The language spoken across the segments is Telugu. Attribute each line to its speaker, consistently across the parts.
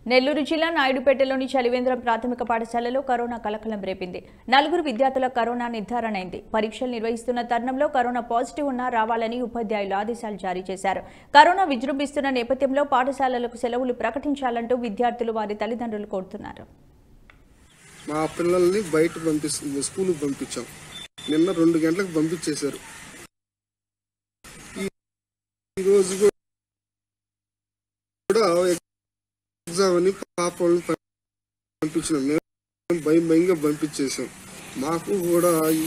Speaker 1: నెల్లూరు జిల్లా నాయుడుపేటలోని చలివేంద్రం ప్రాథమిక పాఠశాలలో కరోనా కలకలం రేపింది నలుగురు విద్యార్థుల కరోనా నిర్ధారణ అయింది పరీక్షలు నిర్వహిస్తున్న తరుణంలో కరోనా పాజిటివ్ ఉన్నా రావాలని ఉపాధ్యాయులు ఆదేశాలు జారీ చేశారు కరోనా విజృంభిస్తున్న నేపథ్యంలో పాఠశాలలకు సెలవులు ప్రకటించాలంటూ విద్యార్థులు వారి తల్లిదండ్రులు కోరుతున్నారు
Speaker 2: మా పిల్లల్ని బయట పంపిస్తుంది స్కూల్కి పంపించాం నిన్న రెండు గంటలకు పంపించేశారు ఈ- ఈరోజు కూడా ఎగ్జామ్ అని పాప వాళ్ళని పంపించినాం మేము భయం భయంగా పంపించేసాం మాకు కూడా ఈ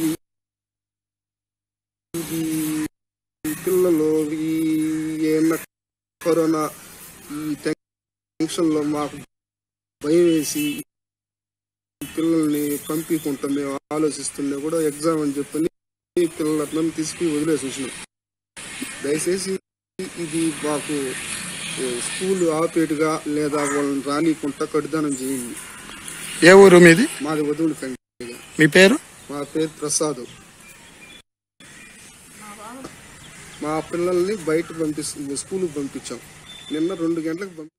Speaker 2: ఇది ఈ పిల్లలు ఈ ఏమన్నా కరోనా ఈ టెన్షన్లో మాకు భయం వేసి పిల్లల్ని పంపించుకుంటాం మేము ఆలోచిస్తుండే కూడా ఎగ్జామ్ అని చెప్పని పిల్లలను తీసుకుని వదిలేసి వచ్చినాం దయచేసి ఇది మాకు ఏ, స్కూల్ ఆపేటుగా లేదా వాళ్ళని రానికుంటా కడిదానం చేయండి
Speaker 3: ఏ ఊరు మీది
Speaker 2: మాది వధువులు కండిగా
Speaker 3: మీ పేరు
Speaker 2: మా పేరు ప్రసాద్ మా పిల్లల్ని బయట పంపిస్తుంది స్కూల్కి పంపించాం నిన్న రెండు గంటలకు పంపి